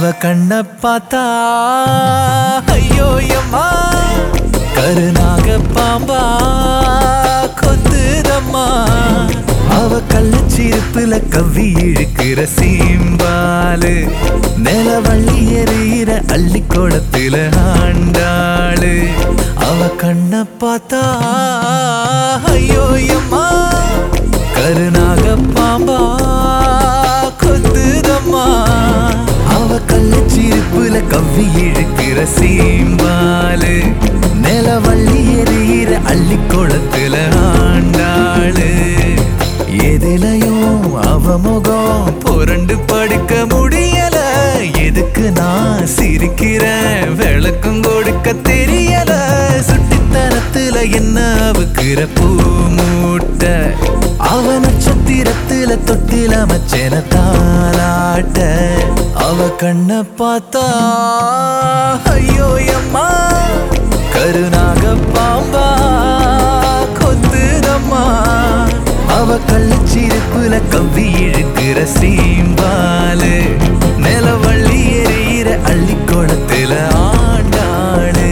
கண்ண பார்த்தா ஐயோ எம்மா கருநாக பாம்பா கொத்துதம்மா அவ கள்ளச்சிருப்புல கவ்வி இழுக்கிற சீம்பாலு நிலவள்ளி எறிகிற அள்ளி குளத்துல ஆண்டாளு அவ கண்ண பார்த்தா ஐயோ எம்மா கருநாக பாம்பா கொத்துதம்மா அவ கள்ளச்சிருப்புல கவ்வி இழுக்கிற சீம்பாலு நிலவள்ளி எறிகிற அள்ளி குளத்துல ஆண்டாளு எதிலையும் அவ முகம் புரண்டு படுக்க முடியல எதுக்கு நான் சிரிக்கிறேன் விளக்கம் கொடுக்க தெரியல சுட்டித்தனத்துல என்ன அவுக்கிற பூ மூட்ட அவ நட்சத்திரத்துல தொட்டில மச்சன தாளாட்ட அவ கண்ண பார்த்தா ஐயோ அம்மா கருநாக பாம்பா கொத்துதம்மா அவ கள்ளச்சிருப்புல கவ்வி இழுக்கிற சீம்பாலு நிலவள்ளி எறிகிற அள்ளி குளத்துல ஆண்டாளு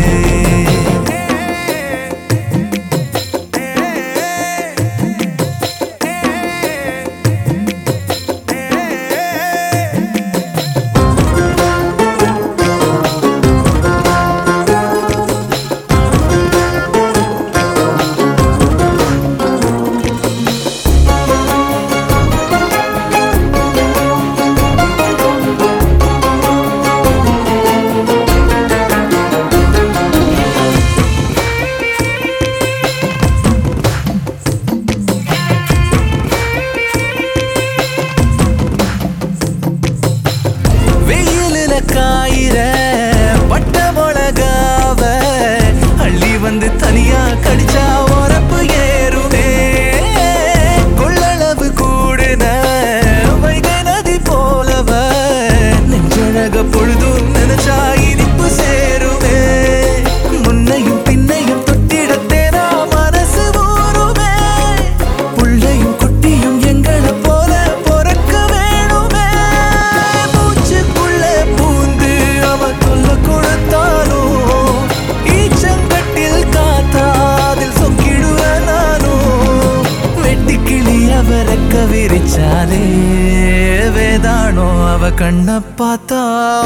வெயிலுல காயிற பட்ட மிளகாவ அள்ளி வந்து தனியா கடிச்சா உரப்பு ஏறுமே கொள்ளளவு கூடுன வைகை நதி போலவ நெஞ்சழக பொழுதும் நினைச்சா இனிப்பு சேருமே முன்னையும் பின்னையும் தொட்டிடத்தேனா மனசு ஊறுமே புள்ளையும் குட்டியும் எங்களை போல பொறக்க வேணுமே மூச்சுக்குள்ள பூந்து அவ கொல்ல கொடுத்தாலும் ஈச்சங்கட்டில் காத்தாதில் சொக்கிடுவ நானும் வெட்டிக்கிளி அவ ரெக்க விரிச்சாலே வேதானோ அவ கண்ண பார்த்தா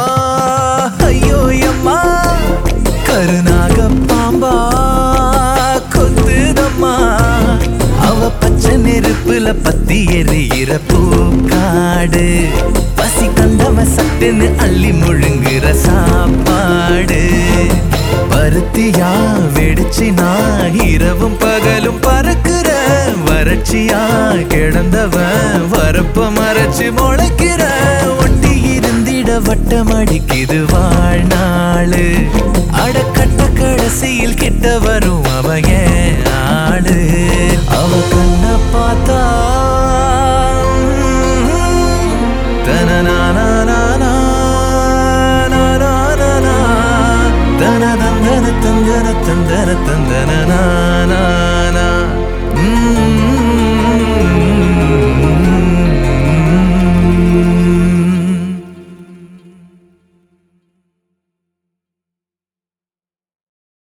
ஐயோ அம்மா கருநாக பாம்பா கொத்துதம்மா அவ பச்சை நெருப்புல பத்தி எறிகிற பூக்காடு பசி கண்டவ சட்டுன்னு அள்ளி முழுங்குற சாப்பாடு பருத்தியா வெடிச்சினா இரவும் பகலும் பறக்குற வறட்சியா கிடந்தவன் வரப்ப மறைச்சு முளைக்கிற ஒட்டி இருந்திட வட்டம் அடிக்குது வாழ்நாளு அடக்கட்ட கடைசியில் கிட்ட வரும் அவ ஏன் ஆளு அவ கண்ண பார்த்தா